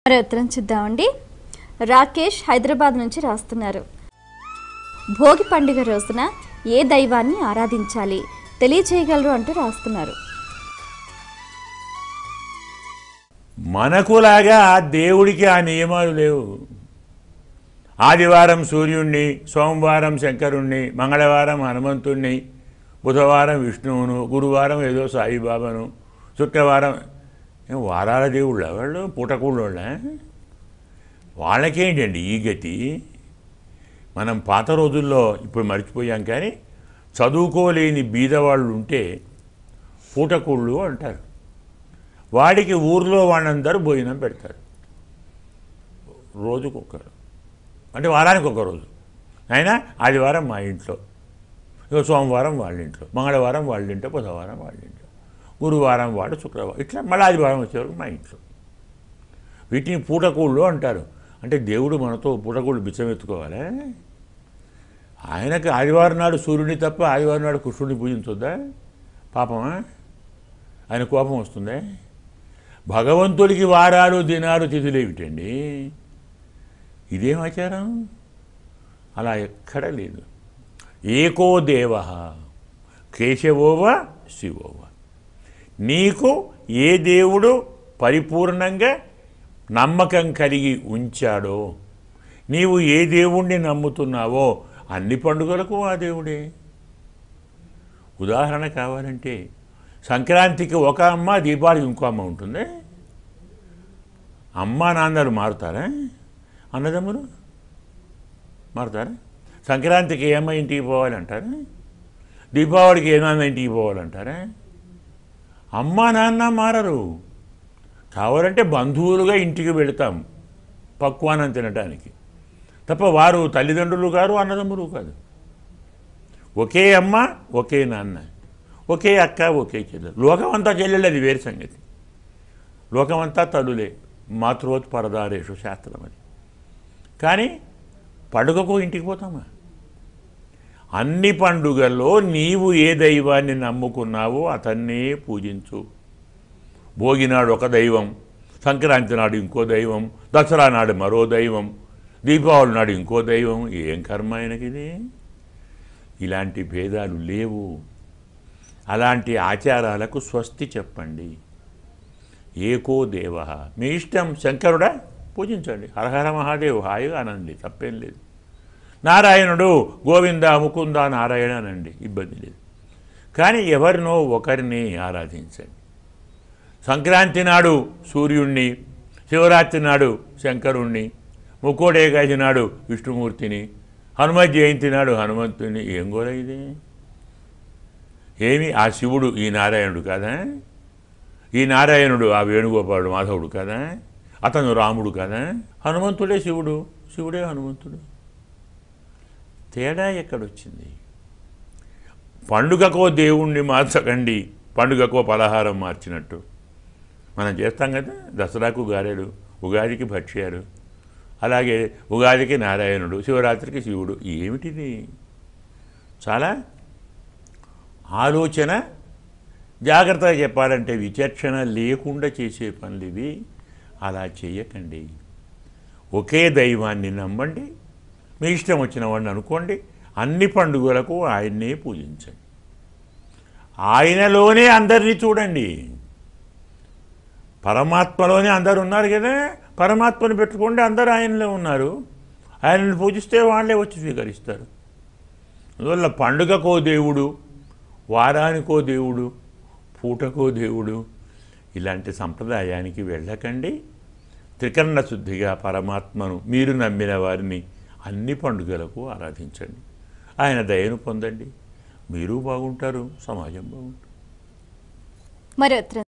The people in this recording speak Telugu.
మరో ఉత్తరం చూద్దామండి రాకేష్ హైదరాబాద్ నుంచి రాస్తున్నారు భోగి పండుగ రోజున ఏ దైవాన్ని ఆరాధించాలి తెలియచేయగలరు అంటూ రాస్తున్నారు మనకులాగా దేవుడికి ఆ నియమాలు లేవు ఆదివారం సూర్యుణ్ణి సోమవారం శంకరుణ్ణి మంగళవారం హనుమంతుణ్ణి బుధవారం విష్ణువును గురువారం ఏదో సాయిబాబాను శుక్రవారం ఏం వారాల దేవుళ్ళ వాళ్ళు పూటకూళ్ళోళ్ళ వాళ్ళకేంటండి ఈ గతి మనం పాత రోజుల్లో ఇప్పుడు మర్చిపోయాం కానీ చదువుకోలేని బీదవాళ్ళు ఉంటే పూటకూళ్ళు అంటారు వాడికి ఊర్లో వాళ్ళందరూ భోజనం పెడతారు రోజుకొకరు అంటే వారానికి ఒక రోజు అయినా ఆదివారం మా ఇంట్లో ఇక సోమవారం వాళ్ళ ఇంట్లో మంగళవారం వాళ్ళ ఇంట్లో బుధవారం వాళ్ళ ఇంట్లో గురువారం వాడు శుక్రవారం ఇట్లా మళ్ళీ ఆదివారం వచ్చేవరకు మా ఇంట్లో వీటిని పూటకూళ్ళు అంటారు అంటే దేవుడు మనతో పూటకూళ్ళు బిచ్చమెత్తుకోవాలి ఆయనకి ఆదివారం నాడు సూర్యుని తప్ప ఆదివారం నాడు కృష్ణుడిని పూజించొద్దా పాపమా ఆయన కోపం వస్తుందే భగవంతుడికి వారాలు దినాలు తిథులు ఏమిటండి ఇదేం ఆచారం అలా ఎక్కడ లేదు ఏకో దేవ కేశవోవ శివోవ నీకు ఏ దేవుడు పరిపూర్ణంగా నమ్మకం కలిగి ఉంచాడో నీవు ఏ దేవుణ్ణి నమ్ముతున్నావో అన్ని పండుగలకు ఆ దేవుడే ఉదాహరణ కావాలంటే సంక్రాంతికి ఒక అమ్మ దీపావళికి ఇంకో అమ్మ ఉంటుంది అమ్మ నాన్నలు మారుతారా అన్నదమ్ములు మారుతారా సంక్రాంతికి ఏ అమ్మ ఇంటికి పోవాలంటారా దీపావళికి ఏ నాన్న ఇంటికి పోవాలంటారా అమ్మ నాన్న మారరు కావాలంటే బంధువులుగా ఇంటికి వెళతాం పక్వానం తినడానికి తప్ప వారు తల్లిదండ్రులు గారు అన్నదమ్ములు కాదు ఒకే అమ్మ ఒకే నాన్న ఒకే అక్క ఒకే చెల్లెలు లోకమంతా చెల్లెలు అది వేరు సంగతి లోకమంతా తల్లులే మాతృవత్ పరదారేషు శాస్త్రం అది కానీ పండుగకు ఇంటికి పోతామా అన్ని పండుగల్లో నీవు ఏ దైవాన్ని నమ్ముకున్నావో అతన్నే పూజించు భోగి నాడు ఒక దైవం సంక్రాంతి నాడు ఇంకో దైవం దసరా నాడు మరో దైవం దీపావళి నాడు ఇంకో దైవం ఏం కర్మ ఆయనకిది ఇలాంటి భేదాలు లేవు అలాంటి ఆచారాలకు స్వస్తి చెప్పండి ఏకో దేవ మీ ఇష్టం శంకరుడా పూజించండి హరహర మహాదేవ్ హాయిగా అనండి తప్పేం లేదు నారాయణుడు గోవింద ముకుంద నారాయణ అనండి ఇబ్బంది లేదు కానీ ఎవరినో ఒకరిని ఆరాధించండి సంక్రాంతి నాడు సూర్యుణ్ణి శివరాత్రి నాడు శంకరుణ్ణి ముక్కోడేకాశి నాడు విష్ణుమూర్తిని హనుమత్ జయంతి నాడు హనుమంతుని ఏం గోల ఇది ఏమి ఆ శివుడు ఈ నారాయణుడు కదా ఈ నారాయణుడు ఆ వేణుగోపాలుడు మాధవుడు కదా అతను రాముడు కదా హనుమంతుడే శివుడు శివుడే హనుమంతుడు తేడా ఎక్కడొచ్చింది పండుగకో దేవుణ్ణి మార్చకండి పండుగకో పలహారం మార్చినట్టు మనం చేస్తాం కదా దసరాకు గారెలు ఉగాదికి భక్ష్యాలు అలాగే ఉగాదికి నారాయణుడు శివరాత్రికి శివుడు ఏమిటిది చాలా ఆలోచన జాగ్రత్తగా చెప్పాలంటే విచక్షణ లేకుండా చేసే పనులు ఇవి అలా చేయకండి ఒకే దైవాన్ని నమ్మండి మీ ఇష్టం వచ్చిన వాడిని అనుకోండి అన్ని పండుగలకు ఆయన్నే పూజించండి ఆయనలోనే అందరినీ చూడండి పరమాత్మలోనే అందరు ఉన్నారు కదా పరమాత్మను పెట్టుకోండి అందరూ ఆయనలో ఉన్నారు ఆయనను పూజిస్తే వాళ్ళే వచ్చి స్వీకరిస్తారు అందువల్ల పండుగకో దేవుడు వారానికో దేవుడు పూటకో దేవుడు ఇలాంటి సంప్రదాయానికి వెళ్ళకండి త్రికరణ శుద్ధిగా పరమాత్మను మీరు నమ్మిన వారిని అన్ని పండుగలకు ఆరాధించండి ఆయన దయను పొందండి మీరు బాగుంటారు సమాజం బాగుంటుంది మరో ఉత్తరం